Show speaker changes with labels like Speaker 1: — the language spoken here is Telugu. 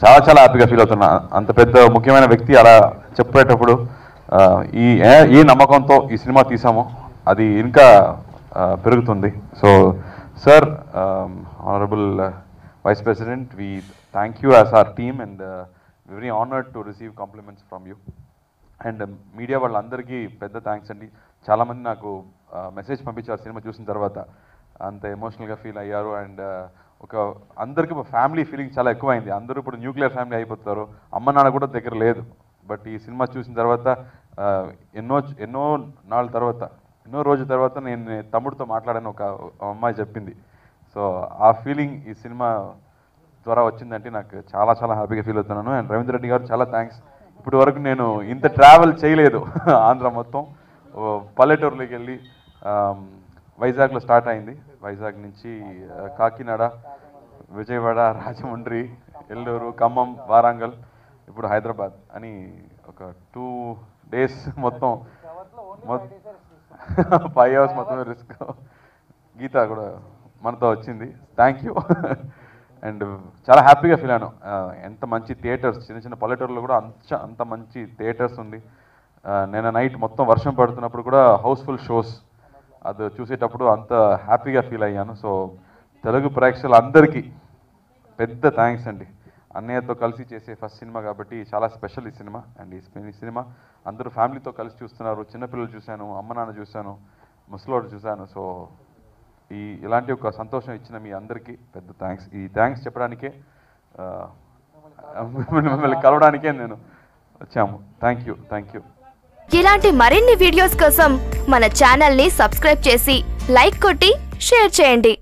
Speaker 1: చాలా చాలా హ్యాపీగా ఫీల్ అవుతున్నా అంత పెద్ద ముఖ్యమైన వ్యక్తి అలా చెప్పేటప్పుడు ఆ, ఈ ఏ- ఈ నమ్మకంతో ఈ సినిమా తీసామో అది ఇంకా ఆ, పెరుగుతుంది so sir honourable vice president we thank you as our team and very honoured to receive compliments from you and media వాళ్ళందరికీ పెద్ద థ్యాంక్స్ అండి చాలామంది నాకు మెసేజ్ పంపించారు సినిమా చూసిన తర్వాత అంత ఎమోషనల్గా ఫీల్ అయ్యారు అండ్ ఒక అందరికీ ఫ్యామిలీ ఫీలింగ్ చాలా ఎక్కువైంది అందరూ ఇప్పుడు న్యూక్లియర్ ఫ్యామిలీ అయిపోతారు అమ్మ నాన్న కూడా దగ్గర లేదు బట్ ఈ సినిమా చూసిన తర్వాత ఆ, ఎన్నో ఎన్నో నాళ్ళ తర్వాత ఎన్నో రోజుల తర్వాత నేను నేను తమ్ముడితో మాట్లాడాను ఒక అమ్మాయి చెప్పింది సో ఆ ఫీలింగ్ ఈ సినిమా ద్వారా వచ్చిందంటే నాకు చాలా చాలా హ్యాపీగా ఫీల్ అవుతున్నాను అండ్ రవీంద్ర రెడ్డి గారు చాలా థ్యాంక్స్ ఇప్పటి వరకు నేను ఇంత ట్రావెల్ చేయలేదు ఆంధ్ర మొత్తం ఓ పల్లెటూరులోకి వెళ్ళి ఆమ్, వైజాగ్లో స్టార్ట్ అయింది వైజాగ్ నుంచి ఆ, కాకినాడ విజయవాడ రాజమండ్రి ఎల్లూరు ఖమ్మం వారాంగల్ ఇప్పుడు హైదరాబాద్ అని ఒక టూ డేస్ మొత్తం ఫైవ్ అవర్స్ మొత్తం రిస్క్ గీత కూడా మనతో వచ్చింది థ్యాంక్ యూ అండ్ చాలా హ్యాపీగా ఫీల్ అయ్యాను ఆ, ఎంత మంచి థియేటర్స్ చిన్న చిన్న పల్లెటూరులో కూడా అంత అంత మంచి థియేటర్స్ ఉంది ఆ, నిన్న నైట్ మొత్తం వర్షం పడుతున్నప్పుడు కూడా హౌస్ఫుల్ షోస్ అది చూసేటప్పుడు అంత హ్యాపీగా ఫీల్ అయ్యాను సో తెలుగు ప్రేక్షకులందరికీ పెద్ద థ్యాంక్స్ అండి అన్నయ్యతో కలిసి చేసే ఫస్ట్ సినిమా కాబట్టి చాలా స్పెషల్ ఈ సినిమా అండ్ ఈ సి- ఈ సినిమా అందరూ ఫ్యామిలీతో కలిసి చూస్తున్నారు చిన్నపిల్లలు చూశాను అమ్మ నాన్న చూశాను ముసలోడు చూశాను సో ఈ ఇలాంటి ఒక సంతోషం ఇచ్చిన మీ అందరికీ పెద్ద థ్యాంక్స్ ఈ థ్యాంక్స్ చెప్పడానికే ఆ, మిమ్మల్ని కలవడానికే నేను వచ్చాము థ్యాంక్ యూ థ్యాంక్ యూ
Speaker 2: ఇలాంటి మరిన్ని వీడియోస్ కోసం మన ఛానల్ ని సబ్స్క్రైబ్ చేసి లైక్ కొట్టి షేర్ చేయండి